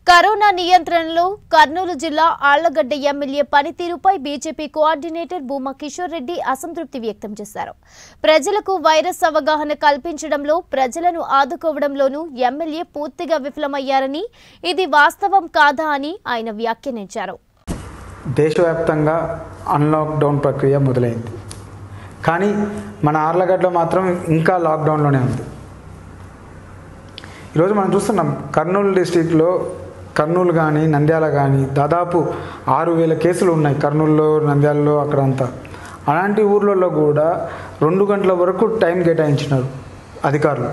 corona నియంత్రణలో కర్నూలు జిల్లా Allagadda MLA పనితీరుపై బీజేపీ కోఆర్డినేటర్ భూమా కిషోర్ రెడ్డి అసంతృప్తి వ్యక్తం చేశారు ప్రజలకు వైరస్ అవగాహన కల్పించడంలో ప్రజలను ఆదుకోవడంలోనూ ఎమ్మెల్యే పూర్తిగా విఫలమయ్యారని ఇది వాస్తవం కాదా అని ఆయన వ్యాఖ్యానించారు దేశవ్యాప్తంగా అన్లాక్ డౌన్ ప్రక్రియ మొదలైంది కానీ మన ఆర్లగడ్డలో మాత్రం ఇంకా లాక్డౌన్లోనే ఉంది ఈరోజు మనం చూస్తున్నాం కర్నూలు డిస్టిక్లో కర్నూలు కానీ నంద్యాల కానీ దాదాపు ఆరు వేల కేసులు ఉన్నాయి కర్నూలులో నంద్యాలలో అక్కడ అంతా అలాంటి ఊర్లలో కూడా రెండు గంటల వరకు టైం కేటాయించినారు అధికారులు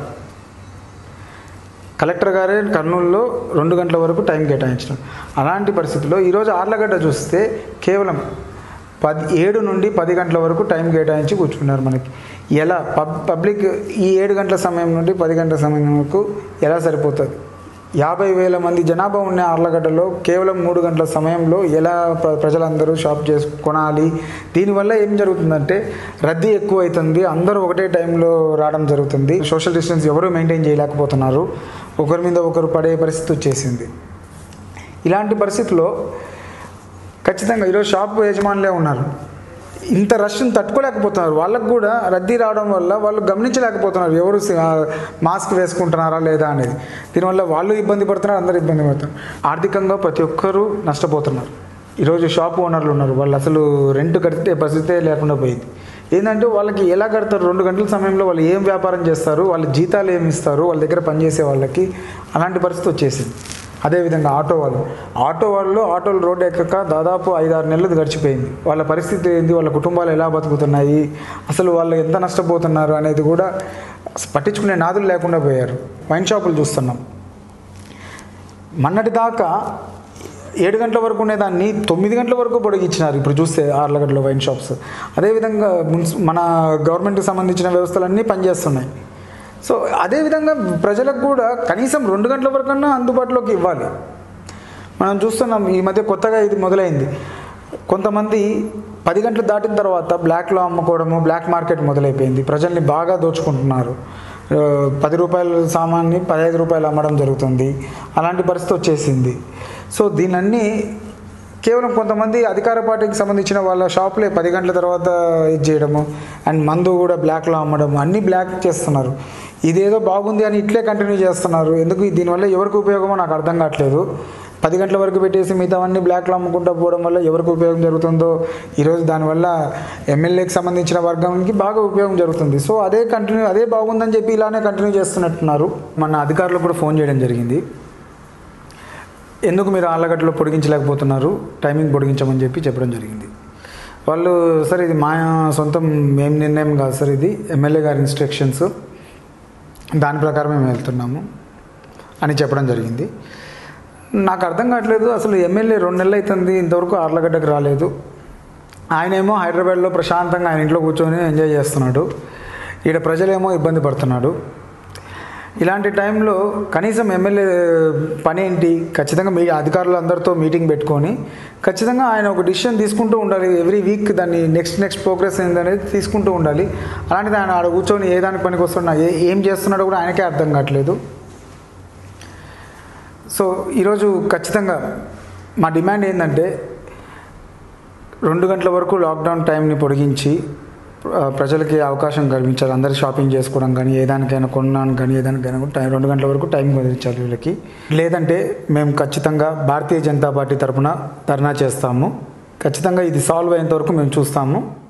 కలెక్టర్ గారే కర్నూలులో రెండు గంటల వరకు టైం కేటాయించినారు అలాంటి పరిస్థితుల్లో ఈరోజు ఆర్లగడ్డ చూస్తే కేవలం పది ఏడు నుండి పది గంటల వరకు టైం కేటాయించి కూర్చున్నారు మనకి ఎలా పబ్ పబ్లిక్ ఈ ఏడు గంటల సమయం నుండి పది గంటల సమయం వరకు ఎలా సరిపోతుంది యాభై వేల మంది జనాభా ఉన్న ఆర్లగడ్డలో కేవలం మూడు గంటల సమయంలో ఎలా ప్ర ప్రజలందరూ షాప్ చేసి కొనాలి దీనివల్ల ఏం జరుగుతుందంటే రద్దీ ఎక్కువ అవుతుంది అందరూ ఒకటే టైంలో రావడం జరుగుతుంది సోషల్ డిస్టెన్స్ ఎవరు మెయింటైన్ చేయలేకపోతున్నారు ఒకరి మీద ఒకరు పడే పరిస్థితి వచ్చేసింది ఇలాంటి పరిస్థితిలో ఖచ్చితంగా ఈరోజు షాప్ యజమానులే ఉన్నారు ఇంత రష్ని తట్టుకోలేకపోతున్నారు వాళ్ళకు కూడా రద్దీ రావడం వల్ల వాళ్ళు గమనించలేకపోతున్నారు ఎవరు సి- ఆ, మాస్క్ వేసుకుంటున్నారా లేదా అనేది దీనివల్ల వాళ్ళు ఇబ్బంది పడుతున్నారు అందరూ ఇబ్బంది పడుతున్నారు ఆర్థికంగా ప్రతి ఒక్కరూ నష్టపోతున్నారు ఈరోజు షాప్ ఓనర్లు ఉన్నారు వాళ్ళు అసలు రెంట్ కడితే పరిస్థితే లేకుండా పోయింది ఏంటంటే వాళ్ళకి ఎలా కడతారు రెండు గంటల సమయంలో వాళ్ళు ఏం వ్యాపారం చేస్తారు వాళ్ళ జీతాలు ఏమి ఇస్తారు వాళ్ళ దగ్గర పనిచేసే వాళ్ళకి అలాంటి పరిస్థితి వచ్చేసింది అదేవిధంగా ఆటో వాళ్ళు ఆటో వాళ్ళు ఆటోలు రోడ్డు ఎక్కక దాదాపు ఐదారు నెలలు గడిచిపోయింది వాళ్ళ పరిస్థితి ఏంది వాళ్ళ కుటుంబాలు ఎలా బతుకుతున్నాయి అసలు వాళ్ళు ఎంత నష్టపోతున్నారు అనేది కూడా పట్టించుకునే నాదులు లేకుండా పోయారు వైన్ షాపులు చూస్తున్నాం మొన్నటి దాకా ఏడు గంటల వరకు ఉండేదాన్ని తొమ్మిది గంటల వరకు పొడిగించినారు ఇప్పుడు చూస్తే ఆర్లగడ్డలో వైన్ షాప్స్ అదేవిధంగా మున్సి మన గవర్నమెంట్కి సంబంధించిన వ్యవస్థలన్నీ పనిచేస్తున్నాయి సో అదేవిధంగా ప్రజలకు కూడా కనీసం రెండు గంటల వరకన్నా అందుబాటులోకి ఇవ్వాలి మనం చూస్తున్నాం ఈ మధ్య కొత్తగా ఇది మొదలైంది కొంతమంది పది గంటలు దాటిన తర్వాత బ్లాక్లో అమ్ముకోవడము బ్లాక్ మార్కెట్ మొదలైపోయింది ప్రజల్ని బాగా దోచుకుంటున్నారు ఆ, పది రూపాయల సామాన్ని పదహైదు రూపాయలు అమ్మడం జరుగుతుంది అలాంటి పరిస్థితి వచ్చేసింది సో దీనన్నీ కేవలం కొంతమంది అధికార పార్టీకి సంబంధించిన వాళ్ళ షాపులే పది గంటల తర్వాత ఇది చేయడము అండ్ మందు కూడా బ్లాక్లో అమ్మడము అన్నీ బ్లాక్ చేస్తున్నారు ఇదేదో బాగుంది అని ఇట్లే కంటిన్యూ చేస్తున్నారు ఎందుకు దీనివల్ల ఎవరికి ఉపయోగమో నాకు అర్థం కావట్లేదు పది గంటల వరకు పెట్టేసి మిగతావన్నీ బ్లాక్లో అమ్ముకుంటూ పోవడం వల్ల ఎవరికి ఉపయోగం జరుగుతుందో ఈరోజు దానివల్ల ఎమ్మెల్యేకి సంబంధించిన వర్గానికి బాగా ఉపయోగం జరుగుతుంది సో అదే కంటిన్యూ అదే బాగుందని చెప్పి ఇలానే కంటిన్యూ చేస్తున్నట్టున్నారు మన అధికారులకు కూడా ఫోన్ చేయడం జరిగింది ఎందుకు మీరు ఆళ్ళగడ్డలో పొడిగించలేకపోతున్నారు టైమింగ్ పొడిగించమని చెప్పి చెప్పడం జరిగింది వాళ్ళు సార్ ఇది మా సొంతం మేం నిర్ణయం కాదు సార్ ఇది ఎమ్మెల్యే గారి ఇన్స్ట్రక్షన్స్ దాని ప్రకారం మేము వెళ్తున్నాము అని చెప్పడం జరిగింది నాకు అర్థం కావట్లేదు అసలు ఎమ్మెల్యే రెండు నెలలు అవుతుంది ఇంతవరకు ఆర్లగడ్డకు రాలేదు ఆయనేమో హైదరాబాద్లో ప్రశాంతంగా ఆయన ఇంట్లో కూర్చొని ఎంజాయ్ చేస్తున్నాడు ఈడ ప్రజలేమో ఇబ్బంది పడుతున్నాడు ఇలాంటి టైంలో కనీసం ఎమ్మెల్యే పని ఏంటి ఖచ్చితంగా మీ అధికారులు అందరితో మీటింగ్ పెట్టుకొని ఖచ్చితంగా ఆయన ఒక డిసిషన్ తీసుకుంటూ ఉండాలి ఎవ్రీ వీక్ దాన్ని నెక్స్ట్ నెక్స్ట్ ప్రోగ్రెస్ ఏందనేది తీసుకుంటూ ఉండాలి అలాంటిది ఆయన ఆడ కూర్చొని ఏ దాని పనికి వస్తున్నా ఏ ఏం చేస్తున్నాడో కూడా ఆయనకే అర్థం కావట్లేదు సో ఈరోజు ఖచ్చితంగా మా డిమాండ్ ఏంటంటే రెండు గంటల వరకు లాక్డౌన్ టైంని పొడిగించి ఆ, ప్రజలకి అవకాశం కల్పించాలి అందరు షాపింగ్ చేసుకోవడం కానీ ఏదానికైనా కొనడానికి కానీ ఏదానికైనా కూడా టైం రెండు గంటల వరకు టైం కుదిరించాలి వీళ్ళకి లేదంటే మేము ఖచ్చితంగా భారతీయ జనతా పార్టీ తరఫున ధర్నా చేస్తాము ఖచ్చితంగా ఇది సాల్వ్ అయ్యేంత వరకు మేము చూస్తాము